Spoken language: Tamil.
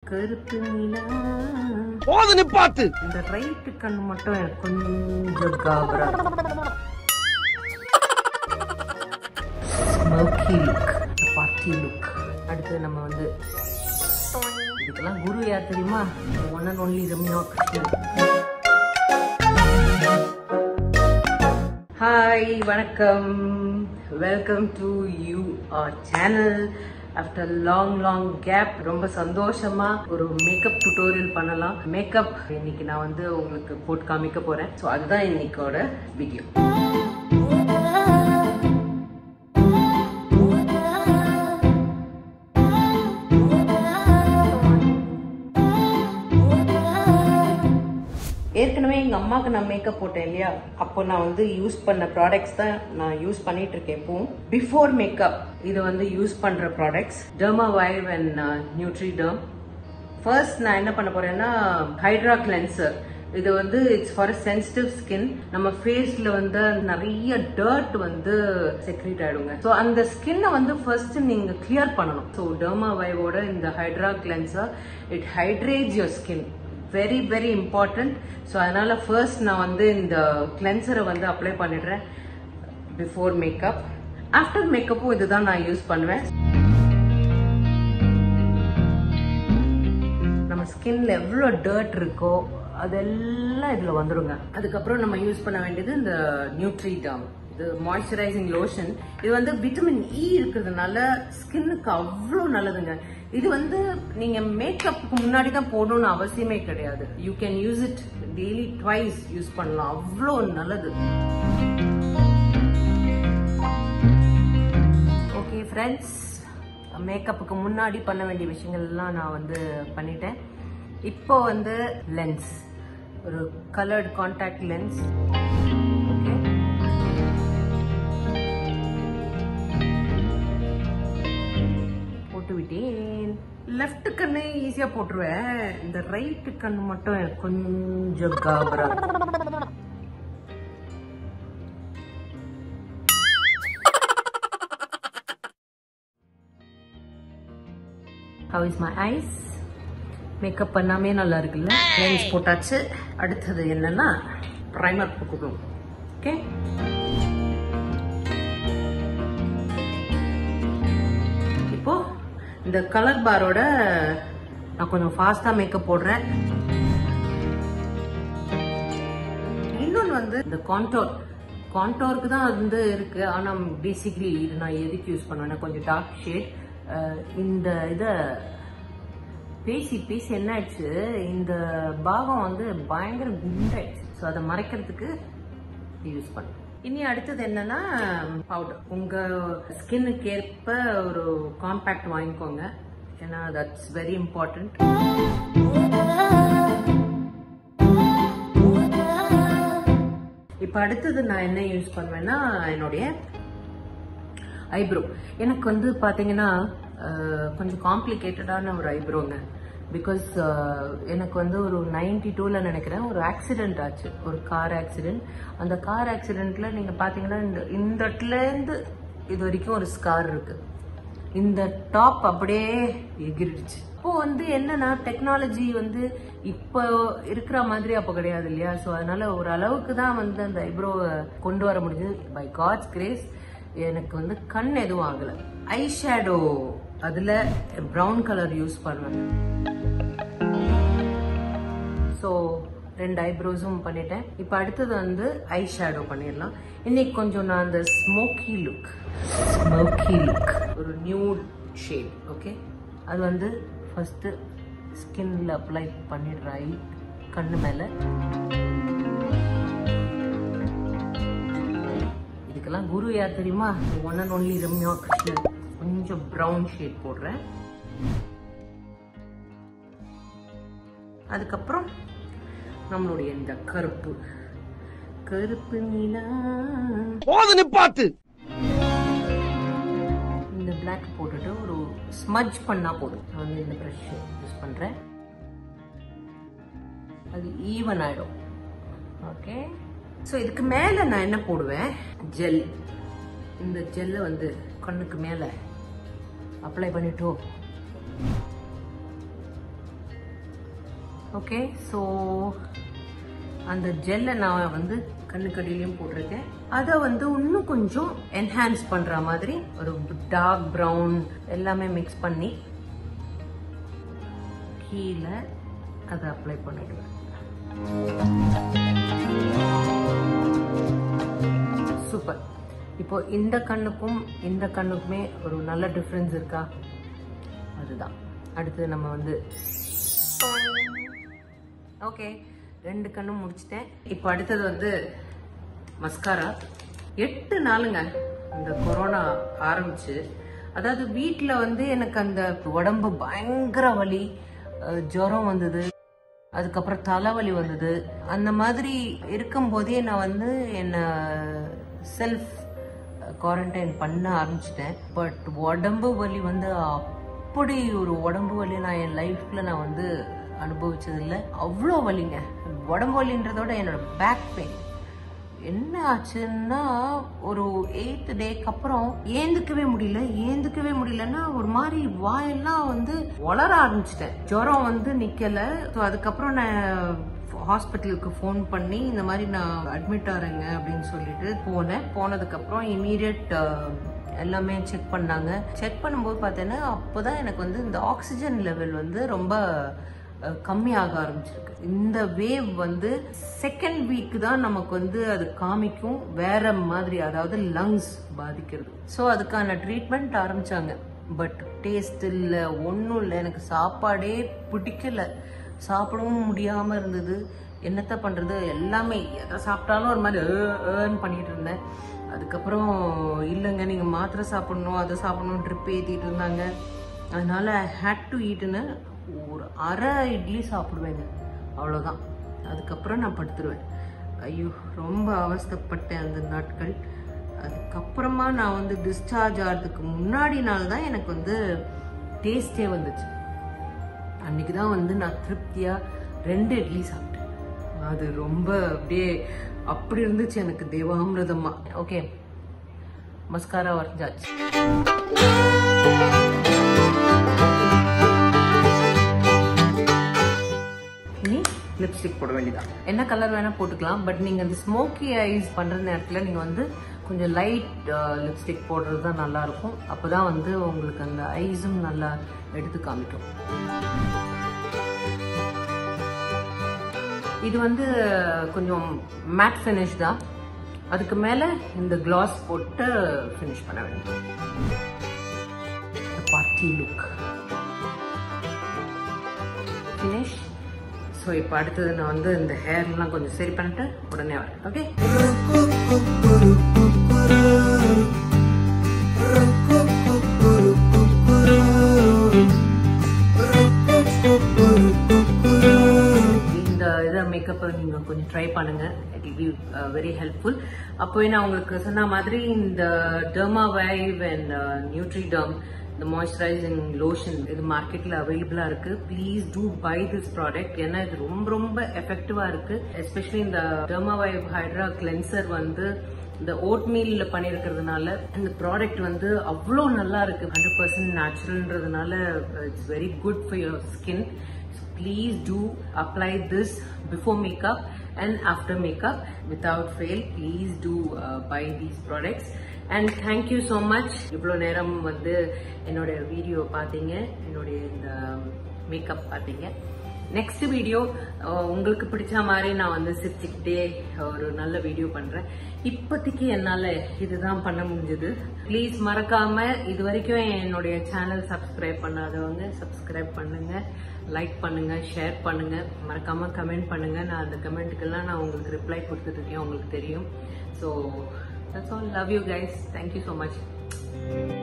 கருப்பு நிலா போது நிப்பாட்டு இந்த ரைட்டு கண் மட்டும் எனக்கு கொஞ்சம் காபரா ஸ்மோக்கி லுக் பார்ட்டி லுக் அடுத்து நம்ம வந்து இதுக்கெல்லாம் குரு யார் தெரியுமா one and only Ramya Krishnan hi வணக்கம் welcome to your channel after long long gap ரொம்ப சந்தோஷமா ஒரு மேக்கப் டுட்டோரியல் பண்ணலாம் மேக்கப் இன்னைக்கு நான் வந்து உங்களுக்கு போட்டு காமிக்க போறேன் ஸோ அதுதான் இன்னைக்கோட வீடியோ ஏற்கனவே எங்க அம்மாக்கு நான் மேக்கப் போட்டேன் இல்லையா அப்போ நான் வந்து யூஸ் பண்ண ப்ராடக்ட்ஸ் தான் நான் யூஸ் பண்ணிட்டு இருக்கேன் இப்போவும் பிஃபோர் மேக்கப் இது வந்து யூஸ் பண்ற products Derma Vive and Nutriderm first நான் என்ன பண்ண போறேன்னா ஹைட்ரா கிளென்சர் இது வந்து இட்ஸ் ஃபார் சென்சிட்டிவ் ஸ்கின் நம்ம ஃபேஸ்ல வந்து நிறைய டர்ட் வந்து செக்ரேட் ஆயிடுங்க ஸோ அந்த ஸ்கின்னை வந்து ஃபர்ஸ்ட் நீங்க கிளியர் பண்ணணும் ஸோ டெர்மா வைவோட இந்த hydra cleanser it hydrates your skin very very important so அதனால ஃபர்ஸ்ட் நான் வந்து இந்த கிளென்சரை வந்து அப்ளை பண்ணிடுறேன் பிஃபோர் மேக்கப் ஆஃப்டர் மேக்கப்பும் இதுதான் நான் யூஸ் பண்ணுவேன் நம்ம ஸ்கின்ல எவ்வளோ டர்ட் இருக்கோ அதெல்லாம் இதுல வந்துருங்க அதுக்கப்புறம் நம்ம யூஸ் பண்ண வேண்டியது இந்த நியூட்ரி டர்ம் இது மாய்ஸ்சரைசிங் லோஷன் இது வந்து விட்டமின் இ இருக்கிறதுனால ஸ்கின்னுக்கு அவ்வளோ நல்லதுங்க இது வந்து நீங்க மேக்கப்புக்கு முன்னாடி தான் போடணும்னு அவசியமே கிடையாது you can use it daily twice use பண்ணலாம் அவ்வளோ நல்லது ஓகே ஃப்ரெண்ட்ஸ் மேக்கப்புக்கு முன்னாடி பண்ண வேண்டிய விஷயங்கள் எல்லாம் நான் வந்து பண்ணிட்டேன் இப்போ வந்து லென்ஸ் ஒரு கலர்டு கான்டாக்ட் லென்ஸ் ஓகே போட்டு விட்டேன் லெஃப்ட் கண்ணு ஈஸியா போட்டுருவேன் இந்த ரைட்டு கண்ணு மட்டும் எனக்கு கொஞ்சம் காபரா how is my eyes makeup பண்ணாமே நல்லா இருக்குல்ல லென்ஸ் போட்டாச்சு அடுத்தது என்னன்னா ப்ரைமர் போட்டுக்கணும் ஓகே இப்போ இந்த கலர் பாரோட நான் கொஞ்சம் ஃபாஸ்டா மேக்கப் போடுறேன் இன்னொன்று வந்து இந்த கான்டோர் கான்டோருக்கு தான் வந்து இருக்கு ஆனா பேசிக்லி இது நான் எதுக்கு யூஸ் பண்ணுவேன்னா கொஞ்சம் டார்க் ஷேட் இந்த இதை பேசி பேசி என்ன ஆயிடுச்சு இந்த பாகம் வந்து பயங்கர குண்டாயிடுச்சு ஸோ அதை மறைக்கிறதுக்கு யூஸ் பண்ணேன் இனி அடுத்தது என்னன்னா பவுடர் உங்க ஸ்கின்னுக்கு ஏற்ப ஒரு காம்பேக்ட் வாங்கிக்கோங்க ஏன்னா தட்ஸ் வெரி இம்பார்ட்டன்ட் இப்போ அடுத்தது நான் என்ன யூஸ் பண்ணுவேன்னா என்னுடைய ஐப்ரோ எனக்கு வந்து பாத்தீங்கன்னா அஹ், கொஞ்சம் காம்ப்ளிகேட்டடான ஒரு ஐப்ரோங்க பிகாஸ் எனக்கு வந்து ஒரு நைன்டி டூவில் நினைக்கிறேன் ஒரு ஆக்சிடென்ட் ஆச்சு ஒரு கார் ஆக்சிடென்ட் அந்த கார் ஆக்சிடென்ட்ல நீங்க பாத்தீங்கன்னா இந்த இந்த இடத்துலேருந்து இது வரைக்கும் ஒரு ஸ்கார் இருக்கு இந்த டாப் அப்படியே எகிரிடுச்சு அப்போ வந்து என்னன்னா டெக்னாலஜி வந்து இப்போ இருக்கிற மாதிரி அப்போ கிடையாது இல்லையா ஸோ அதனால ஒரு அளவுக்கு தான் வந்து அந்த ஐப்ரோவை கொண்டு வர முடிஞ்சது பை காட்ஸ் கிரேஸ் எனக்கு வந்து கண் எதுவும் ஆகல ஐ ஷேடோ அதுல ப்ரௌன் கலர் யூஸ் பண்ணுவேன் ஸோ ரெண்டு ஐப்ரோஸும் பண்ணிட்டேன் இப்போ அடுத்தது வந்து ஐ ஷேடோ பண்ணிடலாம் இன்னைக்கு கொஞ்சம் நான் அந்த ஸ்மோக்கி லுக் ஸ்மோக்கி லுக் ஒரு நியூட் ஷேட் ஓகே அது வந்து ஃபர்ஸ்ட் ஸ்கின்ல அப்ளை பண்ணிடுறேன் ஐ கண்ணு மேல இதுக்கெல்லாம் குரு யார் தெரியுமா one and only Ramya Krishnan கொஞ்சம் ப்ரௌன் ஷேட் போடுறேன் அதுக்கப்புறம் நம்மளுடைய இந்த கருப்பு கருப்பு நிலா போது நிப்பாட்டு இந்த பிளாக் போட்டுட்டு ஒரு ஸ்மஜ் பண்ணா போதும் நான் வந்து இந்த ப்ரஷ் யூஸ் பண்றேன் அது ஈவன் ஆயிடும் ஓகே ஸோ இதுக்கு மேல நான் என்ன போடுவேன் ஜெல் இந்த ஜெல்லை வந்து கண்ணுக்கு மேல அப்ளை பண்ணிட்டோ ஓகே ஸோ அந்த ஜெல்லை நான் வந்து கண்ணுக்கடியிலையும் போட்டிருக்கேன் அதை வந்து இன்னும் கொஞ்சம் என்ஹான்ஸ் பண்ற மாதிரி ஒரு டார்க் ப்ரௌன் எல்லாமே மிக்ஸ் பண்ணி கீழே அதை அப்ளை பண்ணிடுவேன் சூப்பர் இப்போ இந்த கண்ணுக்கும் இந்த கண்ணுக்குமே ஒரு நல்ல டிஃப்ரென்ஸ் இருக்கா அதுதான் அடுத்து நம்ம வந்து ஓகே ரெண்டு கண்ணும் முடிச்சிட்டேன் இப்போ அடுத்தது வந்து மஸ்காரா எட்டு நாளுங்க இந்த கொரோனா ஆரம்பிச்சு அதாவது வீட்டில் வந்து எனக்கு அந்த உடம்பு பயங்கர வலி அஹ், ஜுரம் வந்தது அதுக்கப்புறம் தலைவலி வந்தது அந்த மாதிரி இருக்கும்போதே நான் வந்து என்னை செல்ஃப் குவாரண்டைன் பண்ண ஆரம்பிச்சிட்டேன் பட் உடம்பு வலி வந்து அப்படி ஒரு உடம்பு வலி நான் என் லைஃப்ல நான் வந்து அனுபவிச்சதில்லை அவ்வளோ வலிங்க உடம்பு வலின்றதோட என்னோட பேக் பெயின் என்ன ஆச்சுன்னா ஒரு எயித் டேக்கு அப்புறம் ஏந்துக்கவே முடியல ஏந்துக்கவே முடியலன்னா ஒரு மாதிரி வாயெல்லாம் வந்து வளர ஆரம்பிச்சிட்டேன் ஜுரம் வந்து நிக்கல ஸோ அதுக்கப்புறம் நான் ஹாஸ்பிட்டலுக்கு ஃபோன் பண்ணி இந்த மாதிரி நான் அட்மிட் ஆகிறேங்க அப்படின்னு சொல்லிட்டு போனேன் போனதுக்கப்புறம் இமீடியட் எல்லாமே செக் பண்ணாங்க செக் பண்ணும்போது பார்த்தேன்னா அப்போதான் எனக்கு வந்து இந்த ஆக்சிஜன் லெவல் வந்து ரொம்ப அஹ், கம்மியாக ஆரம்பிச்சிருக்கு இந்த வேவ் வந்து செகண்ட் வீக் தான் நமக்கு வந்து அது காமிக்கும் வேற மாதிரி அதாவது லங்ஸ் பாதிக்கிறது ஸோ அதுக்கான ட்ரீட்மெண்ட் ஆரம்பிச்சாங்க பட் டேஸ்ட் இல்லை ஒன்றும் இல்லை எனக்கு சாப்பாடே பிடிக்கல சாப்பிடவும் முடியாம இருந்தது என்னத்த பண்றது எல்லாமே எதை சாப்பிட்டாலும் ஒரு மாதிரி "அ, அன்னு பண்ணிட்டு இருந்தேன் அதுக்கப்புறம் இல்லைங்க நீங்க மாத்திரை சாப்பிடணும் அதை சாப்பிடணும் ட்ரிப் ஏத்திட்டு இருந்தாங்க அதனால ஹேட் டு ஈட்டுன்னு ஒரு அரை இட்லி சாப்பிடுவேங்க அவ்வளோதான் அதுக்கப்புறம் நான் படுத்துருவேன் ஐயோ ரொம்ப அவஸ்தைப்பட்டேன் அந்த நாட்கள் அதுக்கப்புறமா நான் வந்து டிஸ்சார்ஜ் ஆகிறதுக்கு முன்னாடி நாள் தான் எனக்கு வந்து டேஸ்டே வந்துச்சு அன்னைக்கு தான் வந்து நான் திருப்தியா ரெண்டு இட்லி சாப்பிட்டேன் அது ரொம்ப அப்படியே அப்படி இருந்துச்சு எனக்கு தேவாமிரதமா ஓகே மஸ்காரா வரைஞ்சாச்சு இனி லிப்ஸ்டிக் போட வேண்டியதான் என்ன கலர் வேணா போட்டுக்கலாம் பட் நீங்க அந்த ஸ்மோக்கி ஐஸ் பண்ற நேரத்துல நீங்க வந்து கொஞ்சம் லைட் லிப்ஸ்டிக் போடுறது தான் நல்லா இருக்கும் அப்பதான் வந்து உங்களுக்கு அந்த ஐஸும் நல்லா எடுத்து காமிக்கும் இது வந்து கொஞ்சம் மேட் ஃபினிஷ் தான் அதுக்கு மேல இந்த கிளாஸ் போட்டு ஃபினிஷ் பண்ண வேண்டும் பார்ட்டி லுக் ஃபினிஷ் ஸோ இப்போ அடுத்தது நான் வந்து இந்த ஹேர்லாம் கொஞ்சம் சரி பண்ணிட்டு உடனே வரேன் ஓகே இந்த இதை மேக்கப்பை நீங்கள் கொஞ்சம் ட்ரை பண்ணுங்க it will be very helpful அப்போவே நான் உங்களுக்கு சொன்ன மாதிரி இந்த Derma Vive and Nutriderm இந்த மாய்ஸ்சரைசிங் லோஷன் இது மார்க்கெட்ல அவைலபிளா இருக்கு please do buy this product ஏன்னா இது ரொம்ப ரொம்ப எஃபெக்டிவா இருக்கு எஸ்பெஷலி இந்த டெர்மா வைவ் ஹைட்ரா கிளென்சர் வந்து இந்த ஓட் மீல்ல பண்ணிருக்கிறதுனால இந்த ப்ராடக்ட் வந்து அவ்வளோ நல்லா இருக்கு ஹண்ட்ரட் பர்சன்ட் நேச்சுரல்ன்றதுனால it's very good for your skin please do apply this before makeup and after makeup without fail please do uh, buy these products and thank you so much இவ்வளோ நேரம் வந்து என்னோட வீடியோ பார்த்தீங்க என்னுடைய இந்த மேக்கப் பார்த்தீங்க நெக்ஸ்ட் வீடியோ உங்களுக்கு பிடிச்ச மாதிரி நான் வந்து சிரிச்சுக்கிட்டே ஒரு நல்ல வீடியோ பண்றேன் இப்போதைக்கு என்னால இதுதான் பண்ண முடிஞ்சது ப்ளீஸ் மறக்காம இது வரைக்கும் என்னுடைய சேனல் சப்ஸ்கிரைப் பண்ணாதவங்க சப்ஸ்கிரைப் பண்ணுங்க லைக் பண்ணுங்க ஷேர் பண்ணுங்க மறக்காம கமெண்ட் பண்ணுங்க நான் அந்த கமெண்ட்டுக்கெல்லாம் நான் உங்களுக்கு ரிப்ளை கொடுத்துட்டு இருக்கேன் உங்களுக்கு தெரியும் so that's all love you guys thank you so much